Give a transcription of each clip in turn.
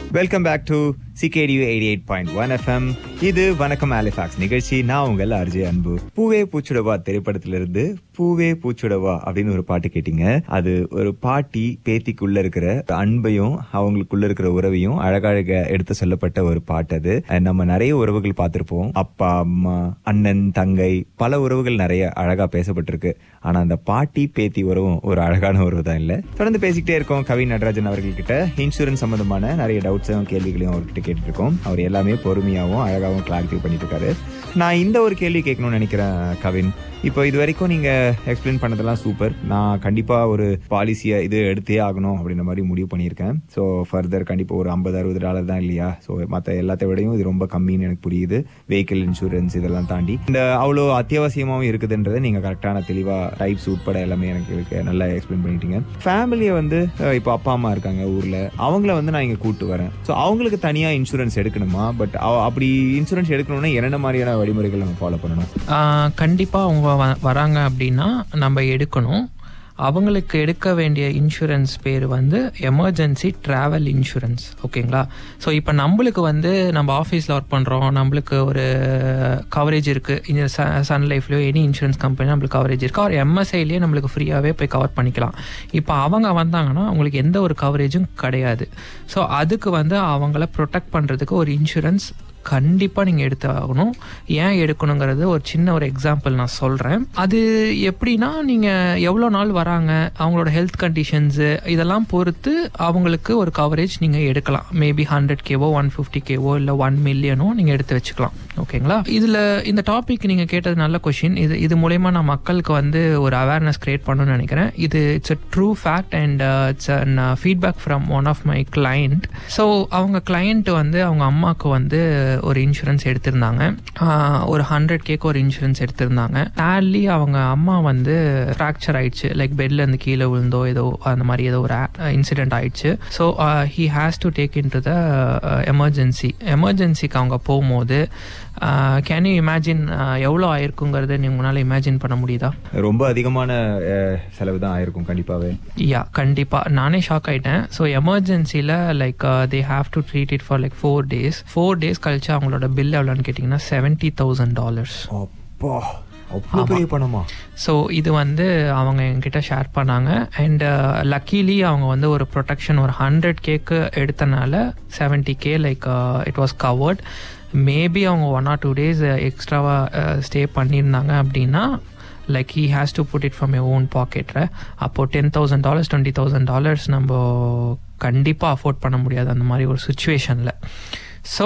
welcome back to CKDU eighty eight point one FM இது வணக்கம் Halifax நிகழ்ச்சி நான் உங்கள் அர்ஜய் அன்பு பூவே பூச்சுடவா திரைப்படத்திலிருந்து பூவே பூச்சுடவா அப்படின்னு ஒரு பாட்டு கேட்டீங்க அது ஒரு பாட்டி பேத்திக்குள்ள இருக்கிற அன்பையும் அவங்களுக்குள்ள இருக்கிற உறவையும் அழகழக எடுத்து சொல்லப்பட்ட ஒரு பாட்டு அது அஹ் நம்ம நிறைய உறவுகள் பார்த்திருப்போம் அப்பா அம்மா அண்ணன் தங்கை பல உறவுகள் நிறைய அழகா பேசப்பட்டிருக்கு ஆனா அந்த பாட்டி பேத்தி உறவும் ஒரு அழகான உறவு தான் இல்ல தொடர்ந்து பேசிக்கிட்டே இருக்கோம் கவி நடராஜன் அவர்கள்கிட்ட இன்சூரன்ஸ் சம்பந்தமான நிறைய டவுட்ஸும் கேள்விகளையும் அவர்கிட்ட கேட்டுட்டு இருக்கோம் அவர் எல்லாமே பொறுமையாகவும் அழகாகவும் கிளாரிஃபை பண்ணிட்டு இருக்காரு நான் இந்த ஒரு கேள்வி கேட்கணும்னு நினைக்கிறேன் கவின் இப்போ இது வரைக்கும் நீங்க எக்ஸ்பிளைன் பண்ணதெல்லாம் சூப்பர் நான் கண்டிப்பா ஒரு பாலிசியை இது எடுத்தே ஆகணும் அப்படின்ற மாதிரி முடிவு பண்ணியிருக்கேன் ஸோ ஃபர்தர் கண்டிப்பா ஒரு ஐம்பது அறுபது டாலர் தான் இல்லையா ஸோ மற்ற எல்லாத்த விடையும் இது ரொம்ப கம்மின்னு எனக்கு புரியுது வெஹிக்கிள் இன்சூரன்ஸ் இதெல்லாம் தாண்டி இந்த அவ்வளோ அத்தியாவசியமாகவும் இருக்குதுன்றதை நீங்க கரெக்டான தெளிவா டைப்ஸ் உட்பட எல்லாமே எனக்கு எனக்கு நல்லா எக்ஸ்பிளைன் பண்ணிட்டீங்க ஃபேமிலியை வந்து அஹ், இப்போ அப்பா அம்மா இருக்காங்க ஊர்ல அவங்கள வந்து நான் இங்க கூட்டு வரேன் ஸோ அவங்களுக்கு தனியா இன்சூரன்ஸ் எடுக்கணுமா பட் அப்படி இன்சூரன்ஸ் எடுக்கணும்னா என்னென்ன மாதிரியான வழிமுறைகள் நம்ம ஃபாலோ பண்ணணும் ஆஹ் கண்டிப்பா அவங்க வ- வராங்க அப்படின்னா நம்ம எடுக்கணும் அவங்களுக்கு எடுக்க வேண்டிய இன்சூரன்ஸ் பேர் வந்து எமர்ஜென்சி ட்ராவல் இன்சூரன்ஸ் ஓகேங்களா ஸோ இப்போ நம்மளுக்கு வந்து நம்ம ஆஃபீஸில் ஒர்க் பண்ணுறோம் நம்மளுக்கு ஒரு கவரேஜ் இருக்குது இந்த சன் லைஃப்லையோ எனி இன்சூரன்ஸ் கம்பெனி நம்மளுக்கு கவரேஜ் இருக்குது அவர் எம்எஸ்ஐலேயே நம்மளுக்கு ஃப்ரீயாகவே போய் கவர் பண்ணிக்கலாம் இப்போ அவங்க வந்தாங்கன்னா அவங்களுக்கு எந்த ஒரு கவரேஜும் கிடையாது ஸோ அதுக்கு வந்து அவங்கள ப்ரொடெக்ட் பண்ணுறதுக்கு ஒரு இன்சூரன்ஸ் கண்டிப்பாக நீங்கள் எடுத்து ஆகணும் ஏன் எடுக்கணுங்கிறது ஒரு சின்ன ஒரு எக்ஸாம்பிள் நான் சொல்கிறேன் அது எப்படின்னா நீங்கள் எவ்வளோ நாள் வராங்க அவங்களோட ஹெல்த் கண்டிஷன்ஸு இதெல்லாம் பொறுத்து அவங்களுக்கு ஒரு கவரேஜ் நீங்கள் எடுக்கலாம் மேபி ஹண்ட்ரட் கேவோ ஒன் ஃபிஃப்டி கேவோ இல்லை ஒன் மில்லியனோ நீங்கள் எடுத்து வச்சுக்கலாம் ஓகேங்களா இதில் இந்த டாபிக் நீங்கள் கேட்டது நல்ல கொஷின் இது இது மூலயமா நான் மக்களுக்கு வந்து ஒரு அவேர்னஸ் கிரியேட் பண்ணணும்னு நினைக்கிறேன் இது it's a true fact and it's an feedback from one of my client so அவங்க கிளைண்ட் வந்து அவங்க அம்மாவுக்கு வந்து ஒரு இன்சூரன்ஸ் எடுத்திருந்தாங்க ஆஹ் ஒரு ஹண்ட்ரட் கேக்கு ஒரு இன்சூரன்ஸ் எடுத்திருந்தாங்க டேலி அவங்க அம்மா வந்து ஃப்ராக்சர் ஆயிடுச்சு லைக் பெட்ல இருந்து கீழே விழுந்தோ ஏதோ அந்த மாதிரி ஏதோ ஒரு இன்சிடென்ட் ஆயிடுச்சு so he has to take in to the emergency எமர்ஜென்சிக்கு அவங்க போகும்போது கேன் யூ இமேஜின் எவ்வளோ ஆயிருக்குங்கிறத நீ உங்களால் இமேஜின் பண்ண முடியுதா ரொம்ப அதிகமான அஹ், செலவு தான் ஆயிருக்கும் கண்டிப்பாவே யா கண்டிப்பாக நானே ஷாக் ஆயிட்டேன் ஸோ எமர்ஜென்சியில் like they have to treat it for like four days four days கழிச்சு அவங்களோட பில் எவ்வளோன்னு கேட்டிங்கன்னா செவன்ட்டி தௌசண்ட் டாலர்ஸ் அப்பா அவ்வளோ பெரிய பணமா ஸோ இது வந்து அவங்க என்கிட்ட ஷேர் பண்ணாங்க அண்ட் லக்கீலி அவங்க வந்து ஒரு ப்ரொடெக்ஷன் ஒரு ஹண்ட்ரட் கேக்கு எடுத்தனால seventy K like it was covered maybe அவங்க ஒன் ஆர் டூ டேஸ் எக்ஸ்ட்ராவாக ஸ்டே பண்ணியிருந்தாங்க அப்படின்னா like he has to put it from a own பாக்கெட்டில் அப்போது ten thousand dollars twenty thousand dollars நம்ம கண்டிப்பாக அஃபோர்ட் பண்ண முடியாது அந்த மாதிரி ஒரு சுச்சுவேஷனில் ஸோ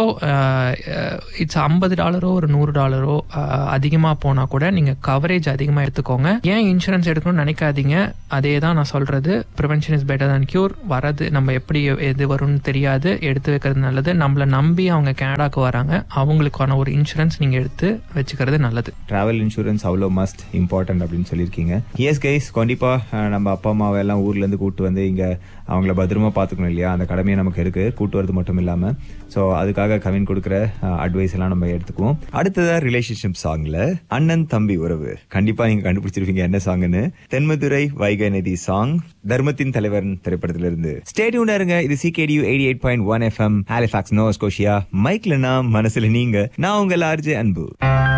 இட்ஸ் ஐம்பது டாலரோ ஒரு நூறு டாலரோ அதிகமாக போனால் கூட நீங்கள் கவரேஜ் அதிகமாக எடுத்துக்கோங்க ஏன் இன்சூரன்ஸ் எடுக்கணும்னு நினைக்காதீங்க அதே தான் நான் சொல்கிறது prevention is better than cure வரது நம்ம எப்படி எது வரும்னு தெரியாது எடுத்து வைக்கிறது நல்லது நம்மளை நம்பி அவங்க கனடாக்கு வராங்க அவங்களுக்கான ஒரு இன்சூரன்ஸ் நீங்கள் எடுத்து வச்சுக்கிறது நல்லது டிராவல் இன்சூரன்ஸ் அவ்வளோ மஸ்ட் இம்பார்ட்டன்ட் அப்படின்னு சொல்லியிருக்கீங்க எஸ் கைஸ் கண்டிப்பா அஹ், நம்ம அப்பா அம்மாவை எல்லாம் ஊர்ல இருந்து கூட்டு வந்து இங்க அவங்கள பத்திரமா பாத்துக்கணும் இல்லையா அந்த கடமையை நமக்கு இருக்கு கூட்டு வரது மட்டும் இல்லாம ஸோ அதுக்காக கவின் கொடுக்குற அட்வைஸ் எல்லாம் நம்ம எடுத்துக்குவோம் அடுத்ததா ரிலேஷன்ஷிப் சாங்ல அண்ணன் தம்பி உறவு கண்டிப்பா நீங்க கண்டுபிடிச்சிருப்பீங்க என்ன சாங்னு தென்மதுரை வைகை நதி சாங் தர்மத்தின் தலைவன் திரைப்படத்திலிருந்து ஸ்டேடியூனா இருங்க இது CKDU eighty eight point one FM Halifax Nova Scotia மைக்ல நான் மனசுல நீங்க நான் உங்கள் ஆர்ஜே அன்பு